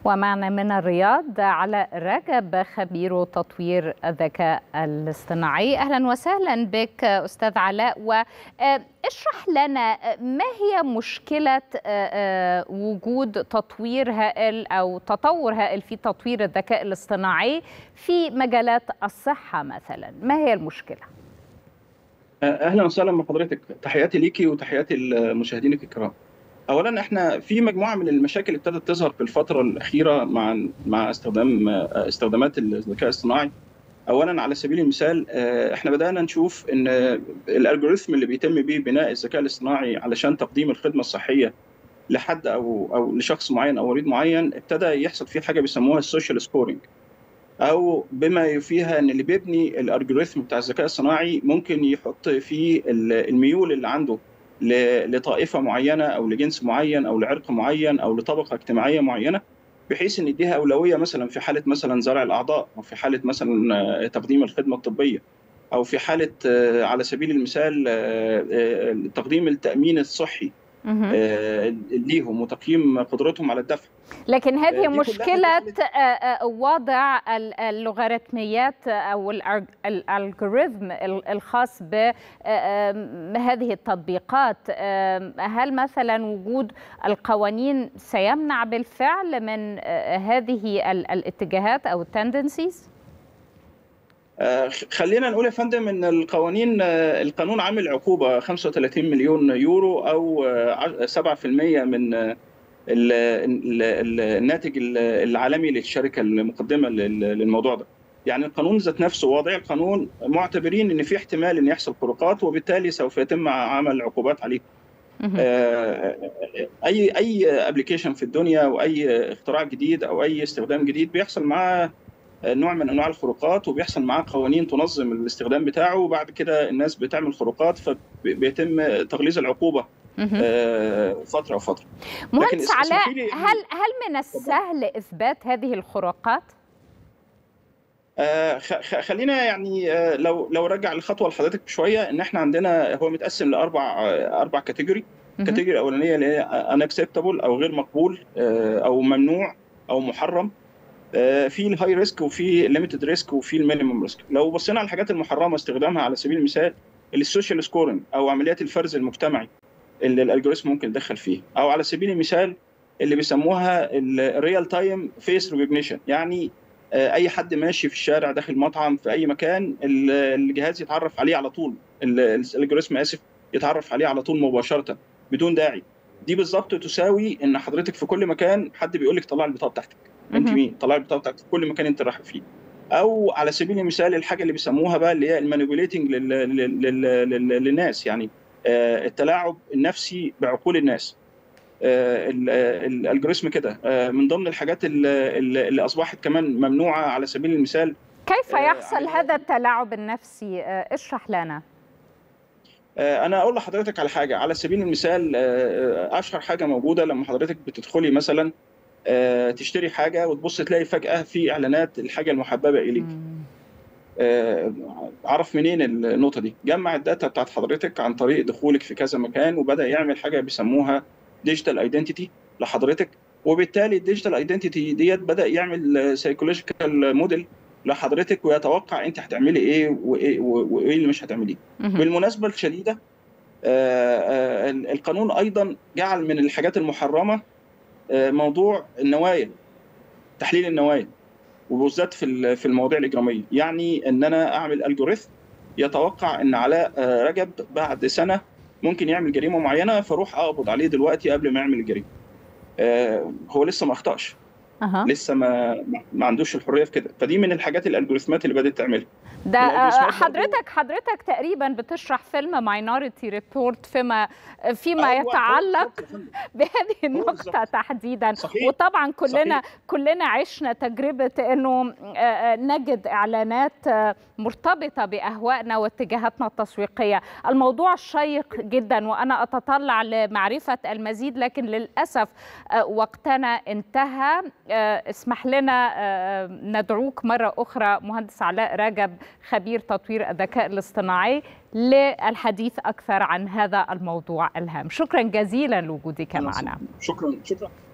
ومعنا من الرياض على رجب خبير تطوير الذكاء الاصطناعي اهلا وسهلا بك استاذ علاء واشرح لنا ما هي مشكله وجود تطوير هائل او تطور هائل في تطوير الذكاء الاصطناعي في مجالات الصحه مثلا ما هي المشكله اهلا وسهلا بحضرتك تحياتي ليكي وتحياتي لمشاهدينك الكرام اولا احنا في مجموعه من المشاكل ابتدت تظهر في الفتره الاخيره مع مع استخدام استخدامات الذكاء الاصطناعي اولا على سبيل المثال احنا بدانا نشوف ان الالجوريثم اللي بيتم به بناء الذكاء الاصطناعي علشان تقديم الخدمه الصحيه لحد او او لشخص معين او مريض معين ابتدى يحصل فيه حاجه بيسموها السوشيال سكورينج او بما يفيها ان اللي بيبني الالجوريثم بتاع الذكاء الصناعي ممكن يحط فيه الميول اللي عنده لطائفه معينه او لجنس معين او لعرق معين او لطبقه اجتماعيه معينه بحيث ان يديها اولويه مثلا في حاله مثلا زرع الاعضاء او في حاله مثلا تقديم الخدمه الطبيه او في حاله على سبيل المثال تقديم التامين الصحي ليهم وتقييم قدرتهم على الدفع لكن هذه مشكلة وضع اللوغاريتميات أو الألغوريثم الخاص بهذه التطبيقات هل مثلا وجود القوانين سيمنع بالفعل من هذه الاتجاهات أو التندنسيز؟ خلينا نقول يا فندم ان القوانين القانون عامل عقوبه 35 مليون يورو او 7% من الناتج العالمي للشركه المقدمه للموضوع ده. يعني القانون ذات نفسه واضع القانون معتبرين ان في احتمال ان يحصل خروقات وبالتالي سوف يتم عمل عقوبات عليه. اي اي ابلكيشن في الدنيا واي اختراع جديد او اي استخدام جديد بيحصل معاه نوع من انواع الخروقات وبيحصل معاه قوانين تنظم الاستخدام بتاعه وبعد كده الناس بتعمل خروقات فبيتم تغليظ العقوبه فتره وفتره مهندس علاء هل هل من السهل اثبات هذه الخروقات؟ آه خلينا يعني آه لو لو رجع الخطوه لحضرتك شويه ان احنا عندنا هو متقسم لاربع آه اربع كاتيجوري الكاتيجوري الاولانيه اللي هي انكسبتابل او غير مقبول او ممنوع او محرم في الهاي ريسك وفي الليميتد ريسك وفي المينيمم ريسك لو بصينا على الحاجات المحرمه استخدامها على سبيل المثال السوشيال سكورنج او عمليات الفرز المجتمعي اللي الالجوريثم ممكن يدخل فيه او على سبيل المثال اللي بيسموها الريال تايم فيس ريكوجنيشن يعني اي حد ماشي في الشارع داخل مطعم في اي مكان الجهاز يتعرف عليه على طول الالجوريثم اسف يتعرف عليه على طول مباشره بدون داعي دي بالظبط تساوي ان حضرتك في كل مكان حد بيقول لك طلع البطاقه بتاعتك انت مين طلع البطاقه بتاعتك في كل مكان انت رايح فيه او على سبيل المثال الحاجه اللي بيسموها بقى اللي هي المانيبيوليتنج للناس يعني التلاعب النفسي بعقول الناس الالجوريثم كده من ضمن الحاجات اللي, اللي اصبحت كمان ممنوعه على سبيل المثال كيف يحصل هذا التلاعب النفسي اشرح لنا انا اقول لحضرتك على حاجه على سبيل المثال اشهر حاجه موجوده لما حضرتك بتدخلي مثلا تشتري حاجه وتبص تلاقي فجاه في اعلانات الحاجه المحببه اليك عرف منين النقطه دي جمع الداتا بتاعت حضرتك عن طريق دخولك في كذا مكان وبدا يعمل حاجه بيسموها ديجيتال ايدنتيتي لحضرتك وبالتالي الديجيتال ايدنتيتي ديت بدا يعمل سايكولوجيكال موديل لحضرتك ويتوقع انت هتعملي ايه وايه وايه اللي مش هتعمليه بالمناسبه الشديده القانون ايضا جعل من الحاجات المحرمه موضوع النوايا تحليل النوايا وبالذات في في المواضيع الاجراميه يعني ان انا اعمل الجوريثم يتوقع ان علاء رجب بعد سنه ممكن يعمل جريمه معينه فاروح اقبض عليه دلوقتي قبل ما يعمل الجريمه هو لسه ما اخطاش أه. لسه ما ما عندوش الحريه في كده فدي من الحاجات الالجوريثمات اللي بدات تعملها ده حضرتك حضرتك تقريبا بتشرح فيلم ماينورتي ريبورت فيما فيما أيوة يتعلق بهذه النقطه تحديدا صحيح. وطبعا كلنا صحيح. كلنا عشنا تجربه انه نجد اعلانات مرتبطه باهوائنا واتجاهاتنا التسويقيه الموضوع شيق جدا وانا اتطلع لمعرفه المزيد لكن للاسف وقتنا انتهى اسمح لنا ندعوك مرة أخرى مهندس علاء رجب خبير تطوير الذكاء الاصطناعي للحديث أكثر عن هذا الموضوع الهام شكرا جزيلا لوجودك معنا شكرا شكرا